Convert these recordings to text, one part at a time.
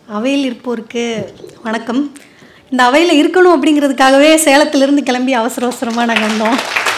அவையில் இருப்போருக்கு வணக்கம் இந்த அவையில் இருக்கணும் அப்படிங்கிறதுக்காகவே சேலத்திலிருந்து கிளம்பி அவசர அவசரமாக நாங்கள் வந்தோம்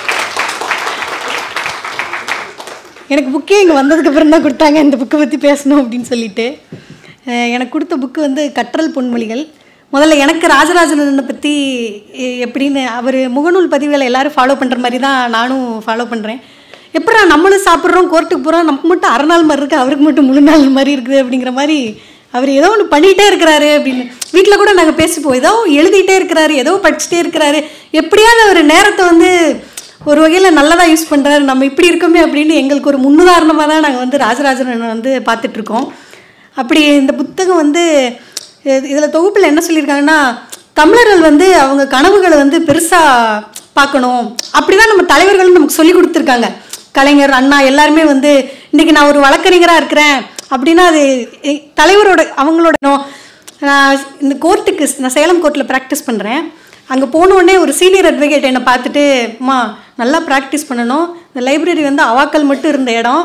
எனக்கு புக்கே இங்கே வந்ததுக்கப்புறம் தான் கொடுத்தாங்க இந்த புக்கை பற்றி பேசணும் அப்படின்னு சொல்லிட்டு அஹ் எனக்கு கொடுத்த புக்கு வந்து கற்றல் பொன்மொழிகள் முதல்ல எனக்கு ராஜராஜனை பற்றி எ- எப்படின்னு அவர் முகநூல் பதிவுகளை எல்லாரும் ஃபாலோ பண்ணுற மாதிரி தான் நானும் ஃபாலோ பண்ணுறேன் எப்படா நம்மளும் சாப்பிட்றோம் கோர்ட்டுக்கு போகிறோம் நமக்கு மட்டும் அரை நாள் மாதிரி இருக்குது அவருக்கு மட்டும் முழு நாள் மாதிரி இருக்குது அப்படிங்கிற மாதிரி அவர் ஏதோ ஒன்று பண்ணிகிட்டே இருக்கிறாரு அப்படின்னு வீட்டில் கூட நாங்கள் பேசிப்போம் ஏதோ எழுதிட்டே இருக்கிறாரு ஏதோ படிச்சுட்டே இருக்கிறாரு எப்படியாவது அவர் நேரத்தை வந்து ஒரு வகையில் நல்லதாக யூஸ் பண்ணுறாரு நம்ம இப்படி இருக்கோமே அப்படின்னு எங்களுக்கு ஒரு முன்னுதாரணமாக தான் நாங்கள் வந்து ராஜராஜனை வந்து பார்த்துட்ருக்கோம் அப்படி இந்த புத்தகம் வந்து இதில் தொகுப்பில் என்ன சொல்லியிருக்காங்கன்னா தமிழர்கள் வந்து அவங்க கனவுகளை வந்து பெருசாக பார்க்கணும் அப்படி தான் நம்ம தலைவர்கள் நமக்கு சொல்லி கொடுத்துருக்காங்க கலைஞர் அண்ணா எல்லாருமே வந்து இன்றைக்கி நான் ஒரு வழக்கறிஞராக இருக்கிறேன் அப்படின்னா அது எ- தலைவரோட அவங்களோட நோ- நான் இந்த கோர்ட்டுக்கு நான் சேலம் கோர்ட்டில் ப்ராக்டிஸ் பண்ணுறேன் அங்கே உடனே ஒரு சீனியர் அட்வொகேட் என்னை பார்த்துட்டு அம்மா நல்லா ப்ராக்டிஸ் பண்ணணும் இந்த லைப்ரரி வந்து அவாக்கள் மட்டும் இருந்த இடம்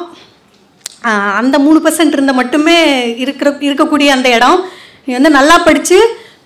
ஆஹ் அந்த மூணு பர்சன்ட் இருந்த மட்டுமே இருக்கிற இருக்கக்கூடிய அந்த இடம் நீ வந்து நல்லா படித்து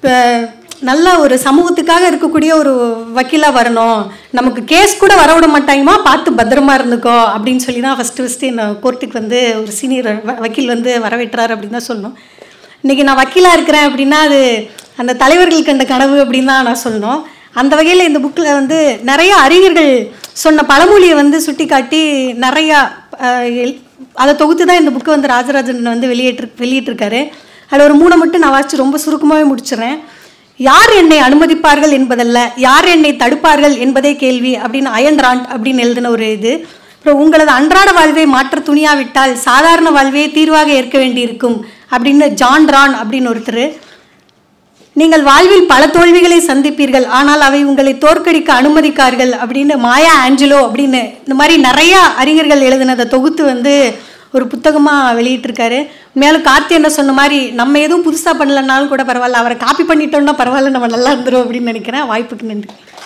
நல்ல ஒரு சமூகத்துக்காக இருக்கக்கூடிய ஒரு வக்கீலாக வரணும் நமக்கு கேஸ் கூட வர விட மாட்டாங்கம்மா பார்த்து பத்திரமா இருந்துக்கோ அப்படின்னு சொல்லி தான் ஃபஸ்ட்டு ஃபஸ்ட்டு என்ன கோர்ட்டுக்கு வந்து ஒரு சீனியர் வக்கீல் வந்து வரவேற்றார் அப்படின்னு தான் சொல்லணும் இன்றைக்கி நான் வக்கீலாக இருக்கிறேன் அப்படின்னா அது அந்த தலைவர்கள் கண்ட கனவு அப்படின்னு தான் நான் சொல்லணும் அந்த வகையில் இந்த புக்கில் வந்து நிறைய அறிஞர்கள் சொன்ன பழமொழியை வந்து சுட்டி காட்டி நிறையா அஹ், எல்- அதை தொகுத்து தான் இந்த புக்கை வந்து ராஜராஜன் வந்து வெளியேற்று வெளியிட்டிருக்காரு அதில் ஒரு மூணை மட்டும் நான் வாசித்து ரொம்ப சுருக்கமாகவே முடிச்சிடுறேன் யார் என்னை அனுமதிப்பார்கள் என்பதல்ல யார் என்னை தடுப்பார்கள் என்பதே கேள்வி அப்படின்னு அயன் ராண்ட் அப்படின்னு எழுதின ஒரு இது அப்புறம் உங்களது அன்றாட வாழ்வை மாற்ற துணியாவிட்டால் சாதாரண வாழ்வே தீர்வாக ஏற்க வேண்டியிருக்கும் அப்படின்னு ஜான் ரான் அப்படின்னு ஒருத்தர் நீங்கள் வாழ்வில் பல தோல்விகளை சந்திப்பீர்கள் ஆனால் அவை உங்களை தோற்கடிக்க அனுமதிக்கார்கள் அப்படின்னு மாயா ஆஞ்சலோ அப்படின்னு இந்த மாதிரி நிறைய அறிஞர்கள் எழுதினதை தொகுத்து வந்து ஒரு புத்தகமாக வெளியிட்டிருக்காரு மேலும் கார்த்தி என்ன சொன்ன மாதிரி நம்ம எதுவும் புதுசாக பண்ணலனாலும் கூட பரவாயில்ல அவரை காப்பி பண்ணிட்டோம்னா பரவாயில்ல நம்ம நல்லா இருந்துரும் அப்படின்னு நினைக்கிறேன் வாய்ப்புக்கு நன்றி